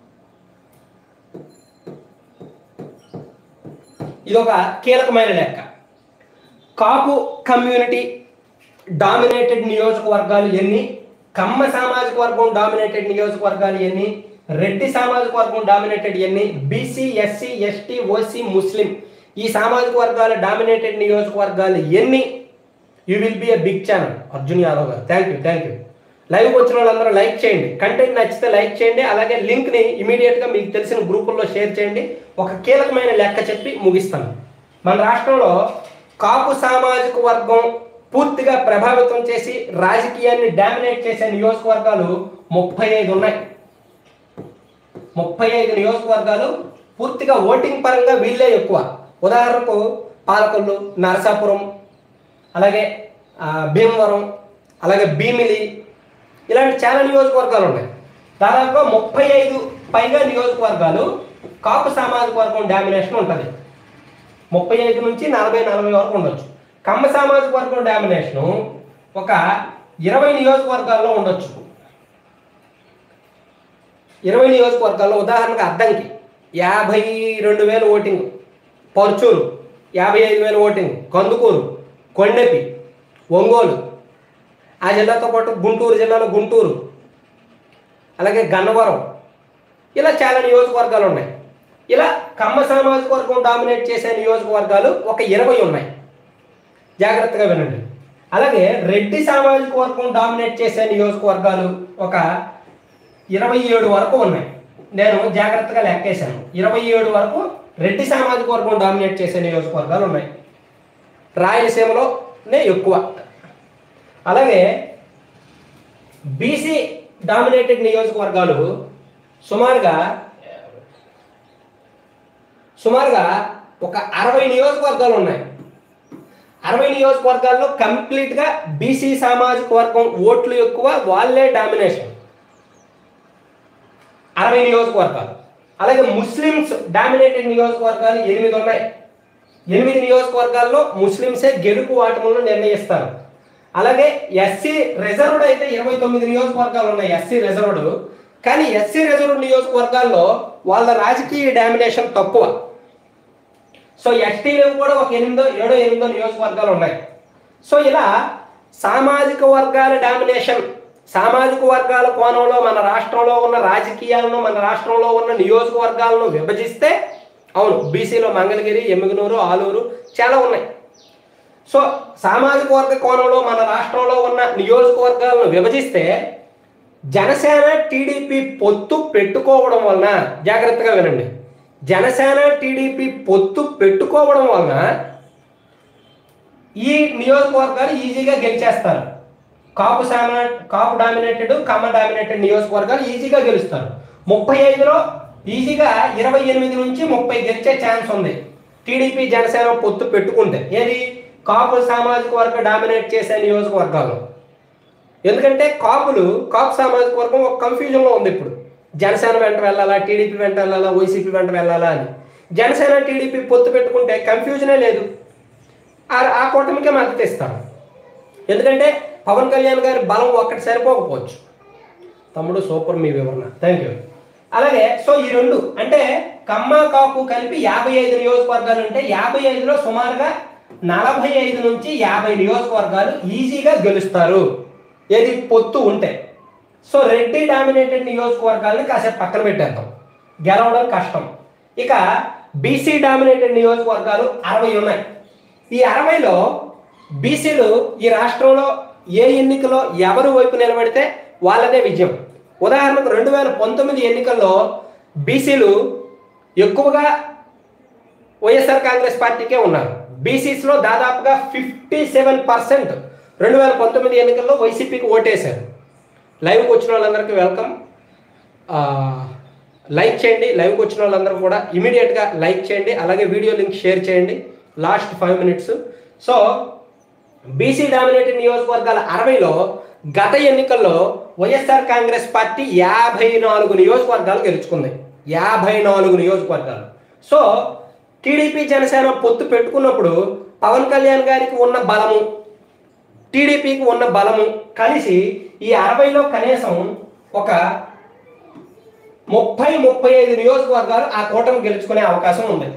ఇది ఒక కీలకమైన లెక్క కాపు కమ్యూనిటీ డామినేటెడ్ నియోజకవర్గాలు ఎన్ని కమ్మ సామాజిక వర్గం డామినేటెడ్ నియోజకవర్గాలు ఎన్ని రెడ్డి సామాజిక వర్గం డామినేటెడ్ ఎన్ని బీసీ ఎస్సీ ఎస్టీ ఓసీ ముస్లిం ఈ సామాజిక వర్గాల డామినేటెడ్ నియోజకవర్గాలు ఎన్ని you will be a big channel Arjun Yadav గారు thank you thank you live వచ్చిన వాళ్ళందరూ లైక్ చేయండి కంటెంట్ నచ్చితే లైక్ చేయండి అలాగే లింక్ని ఇమీడియట్గా మీకు తెలిసిన గ్రూపుల్లో షేర్ చేయండి ఒక కీలకమైన లెక్క చెప్పి ముగిస్తాను మన రాష్ట్రంలో కాపు సామాజిక వర్గం పూర్తిగా ప్రభావితం చేసి రాజకీయాన్ని డామినేట్ చేసే నియోజకవర్గాలు ముప్పై ఐదు ఉన్నాయి ముప్పై ఐదు నియోజకవర్గాలు పూర్తిగా ఓటింగ్ పరంగా వీళ్ళే ఎక్కువ ఉదాహరణకు పాలకొల్లు నరసాపురం అలాగే ఆ, భీమవరం అలాగే భీమిలి ఇలాంటి చాలా నియోజకవర్గాలు ఉన్నాయి దాదాపుగా ముప్పై ఐదు పైగా నియోజకవర్గాలు కాపు సామాజిక వర్గం డామినేషన్ ఉంటుంది ముప్పై ఐదు నుంచి నలభై నలభై వరకు ఉండొచ్చు కమ్మ సామాజిక వర్గం డామినేషను ఒక ఇరవై నియోజకవర్గాల్లో ఉండొచ్చు ఇరవై నియోజకవర్గాల్లో ఉదాహరణకు అద్దంకి యాభై రెండు వేలు ఓటింగ్ పర్చూరు యాభై ఐదు వేలు ఓటింగ్ కందుకూరు కొండెపి ఒంగోలు ఆ జిల్లాతో పాటు గుంటూరు జిల్లాలో గుంటూరు అలాగే గన్నవరం ఇలా చాలా నియోజకవర్గాలు ఉన్నాయి ఇలా కమ్మ సామాజిక వర్గం డామినేట్ చేసే నియోజకవర్గాలు ఒక ఇరవై ఉన్నాయి జాగ్రత్తగా వినండి అలాగే రెడ్డి సామాజిక వర్గం డామినేట్ చేసే నియోజకవర్గాలు ఒక ఇరవై ఏడు వరకు ఉన్నాయి నేను జాగ్రత్తగా లెక్కేశాను ఇరవై ఏడు వరకు రెడ్డి సామాజిక వర్గం డామినేట్ చేసే నియోజకవర్గాలు ఉన్నాయి రాయలసీమలోనే ఎక్కువ అలాగే బీసీ డామినేటెడ్ నియోజకవర్గాలు సుమారుగా సుమారుగా ఒక అరవై నియోజకవర్గాలు ఉన్నాయి అరవై నియోజకవర్గాల్లో కంప్లీట్గా బీసీ సామాజిక వర్గం ఓట్లు ఎక్కువ వాళ్ళే డామినేషన్ అరవై నియోజకవర్గాలు అలాగే ముస్లిమ్స్ డామినేటెడ్ నియోజకవర్గాలు ఎనిమిది ఉన్నాయి ఎనిమిది నియోజకవర్గాల్లో ముస్లింసే గెలుపు వాటములను నిర్ణయిస్తారు అలాగే ఎస్సీ రిజర్వ్డ్ అయితే ఇరవై తొమ్మిది నియోజకవర్గాలు ఉన్నాయి ఎస్సీ రిజర్వ్డ్ కానీ ఎస్సీ రిజర్వ్డ్ నియోజకవర్గాల్లో వాళ్ళ రాజకీయ డామినేషన్ తక్కువ సో ఎస్టీలు కూడా ఒక ఎనిమిదో ఏడో ఎనిమిదో నియోజకవర్గాలు ఉన్నాయి సో ఇలా సామాజిక వర్గాల డామినేషన్ సామాజిక వర్గాల కోణంలో మన రాష్ట్రంలో ఉన్న రాజకీయాలను మన రాష్ట్రంలో ఉన్న నియోజకవర్గాలను విభజిస్తే అవును బీసీలో మంగళగిరి ఎమ్మిగనూరు ఆలూరు చాలా ఉన్నాయి సో సామాజిక వర్గ కోణంలో మన రాష్ట్రంలో ఉన్న నియోజకవర్గాలను విభజిస్తే జనసేన టీడీపీ పొత్తు పెట్టుకోవడం వలన జాగ్రత్తగా వినండి జనసేన టీడీపీ పొత్తు పెట్టుకోవడం వలన ఈ నియోజకవర్గాలు ఈజీగా గెలిచేస్తారు కాపు సామా కాపు డామినేటెడ్ కమ్మ డామినేటెడ్ నియోజకవర్గాలు ఈజీగా గెలుస్తారు ముప్పై ఐదులో ఈజీగా ఇరవై ఎనిమిది నుంచి ముప్పై గెలిచే ఛాన్స్ ఉంది టీడీపీ జనసేన పొత్తు పెట్టుకుంటే ఏది కాపు సామాజిక వర్గ డామినేట్ చేసే నియోజకవర్గాలు ఎందుకంటే కాపులు కాపు సామాజిక వర్గం ఒక కన్ఫ్యూజన్లో ఉంది ఇప్పుడు జనసేన వెంట వెళ్ళాలా టీడీపీ వెంట వెళ్ళాలా వైసీపీ వెంట వెళ్ళాలా అని జనసేన టీడీపీ పొత్తు పెట్టుకుంటే కన్ఫ్యూజనే లేదు ఆ- ఆ కూటమికే మద్దతు ఇస్తాను ఎందుకంటే పవన్ కళ్యాణ్ గారి బలం ఒక్కటి సరిపోకపోవచ్చు తమ్ముడు సూపర్ మీ వివరణ థ్యాంక్ యూ అలాగే సో ఈ రెండు అంటే కమ్మ కాపు కలిపి యాభై ఐదు నియోజకవర్గాలు ఉంటే యాభై ఐదులో సుమారుగా నలభై ఐదు నుంచి యాభై నియోజకవర్గాలు ఈజీగా గెలుస్తారు ఏది పొత్తు ఉంటే సో రెడ్డి డామినేటెడ్ నియోజకవర్గాలను కాసేపు పక్కన పెట్టేద్దాం గెలవడం కష్టం ఇక బీసీ డామినేటెడ్ నియోజకవర్గాలు అరవై ఉన్నాయి ఈ అరవైలో బీసీలు ఈ రాష్ట్రంలో ఏ ఎన్నికలో ఎవరు వైపు నిలబడితే వాళ్ళదే విజయం ఉదాహరణకు రెండు వేల పంతొమ్మిది ఎన్నికల్లో బీసీలు ఎక్కువగా వైఎస్ఆర్ కాంగ్రెస్ పార్టీకే ఉన్నారు బీసీస్లో దాదాపుగా ఫిఫ్టీ సెవెన్ పర్సెంట్ రెండు వేల పంతొమ్మిది ఎన్నికల్లో వైసీపీకి ఓటేశారు లైవ్కి వచ్చిన వాళ్ళందరికీ వెల్కమ్ ఆ, లైక్ చేయండి లైవ్కి వచ్చిన వాళ్ళందరూ కూడా ఇమీడియట్గా లైక్ చేయండి అలాగే వీడియో లింక్ షేర్ చేయండి last five minutes so BC dominated నియోజకవర్గాల అరవైలో గత ఎన్నికల్లో వైఎస్ఆర్ కాంగ్రెస్ పార్టీ యాభై నాలుగు నియోజకవర్గాలు గెలుచుకుంది యాభై నాలుగు నియోజకవర్గాలు సో టీడీపీ జనసేన పొత్తు పెట్టుకున్నప్పుడు పవన్ కళ్యాణ్ గారికి ఉన్న బలము టీడీపీకి ఉన్న బలము కలిసి ఈ అరవైలో కనీసం ఒక ముప్పై ముప్పై ఐదు నియోజకవర్గాలు ఆ కూటమి గెలుచుకునే అవకాశం ఉంది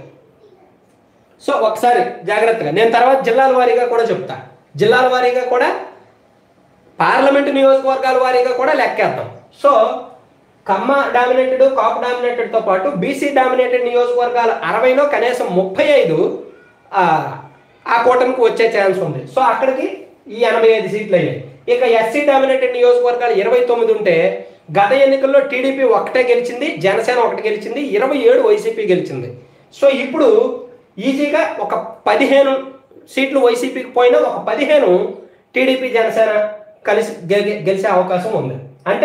సో ఒకసారి జాగ్రత్తగా నేను తర్వాత జిల్లాల వారీగా కూడా చెప్తా జిల్లాల వారీగా కూడా పార్లమెంటు నియోజకవర్గాల వారీగా కూడా లెక్కేద్దాం సో కమ్మ డామినేటెడ్ కాపు డామినేటెడ్తో పాటు బీసీ డామినేటెడ్ నియోజకవర్గాల అరవైలో కనీసం ముప్పై ఐదు ఆ, ఆ కూటమికి వచ్చే ఛాన్స్ ఉంది సో అక్కడికి ఈ ఎనభై ఐదు సీట్లు అయ్యాయి ఇక ఎస్సీ డామినేటెడ్ నియోజకవర్గాలు ఇరవై తొమ్మిది ఉంటే గత ఎన్నికల్లో టీడీపీ ఒకటే గెలిచింది జనసేన ఒకటి గెలిచింది ఇరవై ఏడు వైసీపీ గెలిచింది సో ఇప్పుడు ఈజీగా ఒక పదిహేను సీట్లు వైసీపీకి పోయినా ఒక పదిహేను టీడీపీ జనసేన కలిసి గె- గెలిచే అవకాశం ఉంది అంటే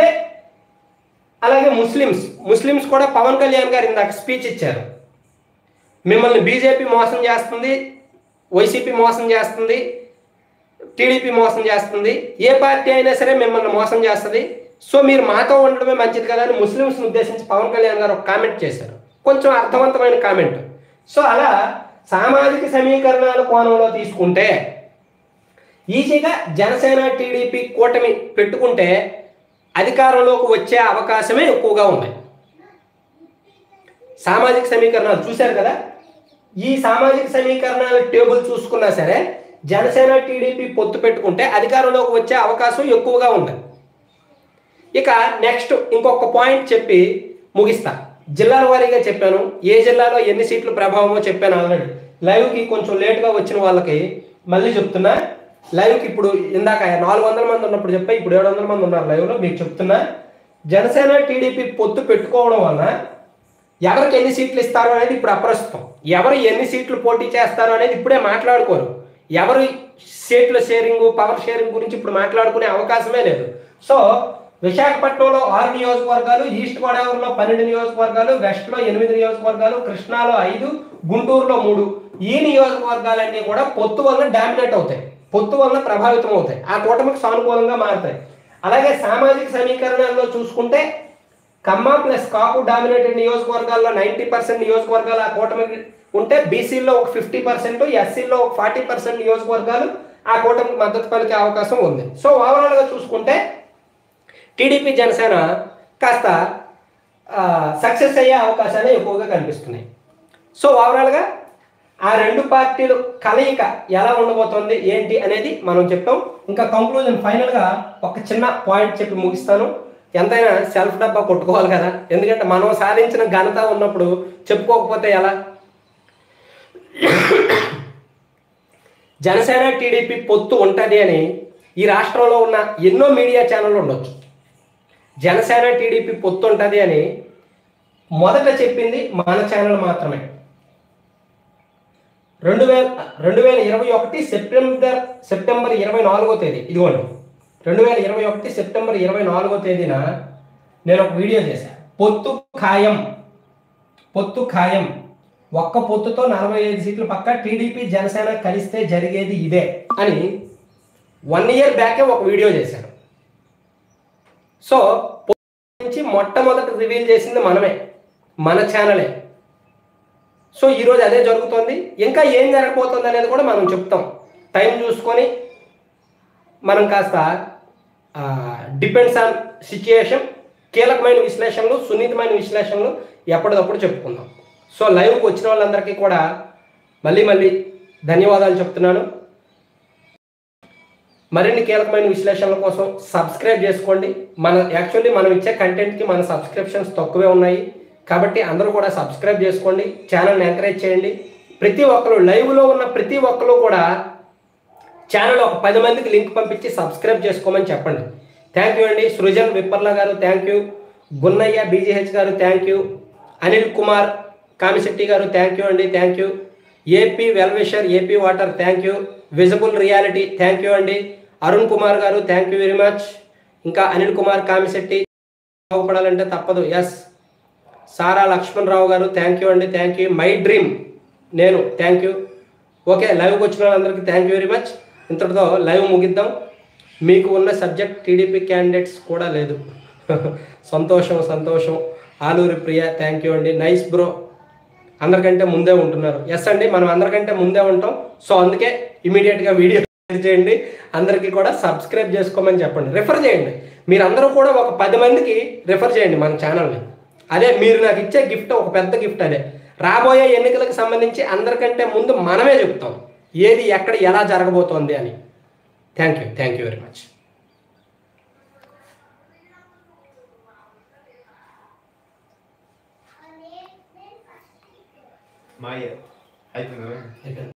అలాగే ముస్లిమ్స్ ముస్లిమ్స్ కూడా పవన్ కళ్యాణ్ గారు ఇందాక స్పీచ్ ఇచ్చారు మిమ్మల్ని బీజేపీ మోసం చేస్తుంది వైసీపీ మోసం చేస్తుంది టీడీపీ మోసం చేస్తుంది ఏ పార్టీ అయినా సరే మిమ్మల్ని మోసం చేస్తుంది సో మీరు మాతో ఉండడమే మంచిది కదా అని ముస్లిమ్స్ని ఉద్దేశించి పవన్ కళ్యాణ్ గారు ఒక కామెంట్ చేశారు కొంచెం అర్థవంతమైన కామెంట్ సో అలా సామాజిక సమీకరణాల కోణంలో తీసుకుంటే ఈజీగా జనసేన టీడీపీ కూటమి పెట్టుకుంటే అధికారంలోకి వచ్చే అవకాశమే ఎక్కువగా ఉన్నాయి సామాజిక సమీకరణాలు చూశారు కదా ఈ సామాజిక సమీకరణాల టేబుల్ చూసుకున్నా సరే జనసేన టీడీపీ పొత్తు పెట్టుకుంటే అధికారంలోకి వచ్చే అవకాశం ఎక్కువగా ఉంది ఇక నెక్స్ట్ ఇంకొక పాయింట్ చెప్పి ముగిస్తా జిల్లాల వారీగా చెప్పాను ఏ జిల్లాలో ఎన్ని సీట్లు ప్రభావమో చెప్పాను ఆల్రెడీ లైవ్కి కొంచెం లేట్గా వచ్చిన వాళ్ళకి మళ్ళీ చెప్తున్నా లైవ్కి ఇప్పుడు ఇందాక నాలుగు వందల మంది ఉన్నప్పుడు చెప్పా ఇప్పుడు ఏడు వందల మంది ఉన్నారు లైవ్లో మీకు చెప్తున్నా జనసేన టీడీపీ పొత్తు పెట్టుకోవడం వలన ఎవరికి ఎన్ని సీట్లు ఇస్తారో అనేది ఇప్పుడు అప్రస్తుతం ఎవరు ఎన్ని సీట్లు పోటీ చేస్తారో అనేది ఇప్పుడే మాట్లాడుకోరు ఎవరు సీట్ల షేరింగ్ పవర్ షేరింగ్ గురించి ఇప్పుడు మాట్లాడుకునే అవకాశమే లేదు సో విశాఖపట్నంలో ఆరు నియోజకవర్గాలు ఈస్ట్ గోదావరిలో పన్నెండు నియోజకవర్గాలు వెస్ట్లో ఎనిమిది నియోజకవర్గాలు కృష్ణాలో ఐదు గుంటూరులో మూడు ఈ నియోజకవర్గాలన్నీ కూడా పొత్తు వలన డామినేట్ అవుతాయి పొత్తు వలన ప్రభావితం అవుతాయి ఆ కూటమికి సానుకూలంగా మారుతాయి అలాగే సామాజిక సమీకరణాల్లో చూసుకుంటే కమ్మ ప్లస్ కాపు డామినేటెడ్ నియోజకవర్గాల్లో నైంటీ పర్సెంట్ నియోజకవర్గాలు ఆ కూటమికి ఉంటే బీసీల్లో ఒక ఫిఫ్టీ పర్సెంట్ ఎస్సీల్లో ఒక ఫార్టీ పర్సెంట్ నియోజకవర్గాలు ఆ కూటమికి మద్దతు పలికే అవకాశం ఉంది సో ఓవరాల్గా చూసుకుంటే టీడీపీ జనసేన కాస్త సక్సెస్ అయ్యే అవకాశాలు ఎక్కువగా కనిపిస్తున్నాయి సో ఓవరాల్గా ఆ రెండు పార్టీలు కలయిక ఎలా ఉండబోతోంది ఏంటి అనేది మనం చెప్పాం ఇంకా కంక్లూజన్ ఫైనల్గా ఒక చిన్న పాయింట్ చెప్పి ముగిస్తాను ఎంతైనా సెల్ఫ్ డబ్బా కొట్టుకోవాలి కదా ఎందుకంటే మనం సాధించిన ఘనత ఉన్నప్పుడు చెప్పుకోకపోతే ఎలా జనసేన టీడీపీ పొత్తు ఉంటుంది అని ఈ రాష్ట్రంలో ఉన్న ఎన్నో మీడియా ఛానళ్ళు ఉండొచ్చు జనసేన టీడీపీ పొత్తు ఉంటుంది అని మొదట చెప్పింది మన ఛానల్ మాత్రమే రెండు వేల రెండు వేల ఇరవై ఒకటి సెప్టెంబర్ సెప్టెంబర్ ఇరవై నాలుగో తేదీ ఇదిగోండి రెండు వేల ఇరవై ఒకటి సెప్టెంబర్ ఇరవై నాలుగో తేదీన నేను ఒక వీడియో చేశాను పొత్తు ఖాయం పొత్తు ఖాయం ఒక్క పొత్తుతో నలభై ఐదు సీట్లు పక్క టీడీపీ జనసేన కలిస్తే జరిగేది ఇదే అని వన్ ఇయర్ బ్యాకే ఒక వీడియో చేశాను సో పొత్తు నుంచి మొట్టమొదటి రివీల్ చేసింది మనమే మన ఛానలే సో ఈరోజు అదే జరుగుతోంది ఇంకా ఏం జరగబోతుంది అనేది కూడా మనం చెప్తాం టైం చూసుకొని మనం కాస్త డిపెండ్స్ ఆన్ సిచ్యుయేషన్ కీలకమైన విశ్లేషణలు సున్నితమైన విశ్లేషణలు ఎప్పటికప్పుడు చెప్పుకుందాం సో లైవ్కి వచ్చిన వాళ్ళందరికీ కూడా మళ్ళీ మళ్ళీ ధన్యవాదాలు చెప్తున్నాను మరిన్ని కీలకమైన విశ్లేషణల కోసం సబ్స్క్రైబ్ చేసుకోండి మన యాక్చువల్లీ మనం ఇచ్చే కంటెంట్కి మన సబ్స్క్రిప్షన్స్ తక్కువే ఉన్నాయి కాబట్టి అందరూ కూడా సబ్స్క్రైబ్ చేసుకోండి ఛానల్ని ఎంకరేజ్ చేయండి ప్రతి ఒక్కరు లైవ్లో ఉన్న ప్రతి ఒక్కరు కూడా ఛానల్ ఒక పది మందికి లింక్ పంపించి సబ్స్క్రైబ్ చేసుకోమని చెప్పండి థ్యాంక్ యూ అండి సృజన్ విప్పర్ల గారు థ్యాంక్ యూ గున్నయ్య బీజీహెచ్ గారు థ్యాంక్ యూ అనిల్ కుమార్ కామిశెట్టి గారు థ్యాంక్ యూ అండి thank you AP wellwisher AP water thank you visible reality thank you అండి అరుణ్ కుమార్ గారు థ్యాంక్ యూ వెరీ మచ్ ఇంకా అనిల్ కుమార్ కామిశెట్టి బాగుపడాలంటే తప్పదు ఎస్ సారా లక్ష్మణ్ రావు గారు థ్యాంక్ యూ అండి థ్యాంక్ యూ మై డ్రీమ్ నేను థ్యాంక్ యూ ఓకే లైవ్కి వచ్చిన వాళ్ళందరికీ థ్యాంక్ యూ వెరీ మచ్ ఇంతటితో లైవ్ ముగిద్దాం మీకు ఉన్న సబ్జెక్ట్ టీడీపీ క్యాండిడేట్స్ కూడా లేదు సంతోషం సంతోషం ఆలూరి ప్రియ థ్యాంక్ యూ అండి నైస్ బ్రో అందరికంటే ముందే ఉంటున్నారు ఎస్ అండి మనం అందరికంటే ముందే ఉంటాం సో అందుకే ఇమీడియట్గా వీడియో షేర్ చేయండి అందరికీ కూడా సబ్స్క్రైబ్ చేసుకోమని చెప్పండి రిఫర్ చేయండి మీరు అందరూ కూడా ఒక పది మందికి రిఫర్ చేయండి మన ఛానల్ని అదే మీరు నాకు ఇచ్చే గిఫ్ట్ ఒక పెద్ద గిఫ్ట్ అదే రాబోయే ఎన్నికలకు సంబంధించి అందరికంటే ముందు మనమే చెప్తాం ఏది ఎక్కడ ఎలా జరగబోతోంది అని thank you thank you very much మాయ అయిపోయిందా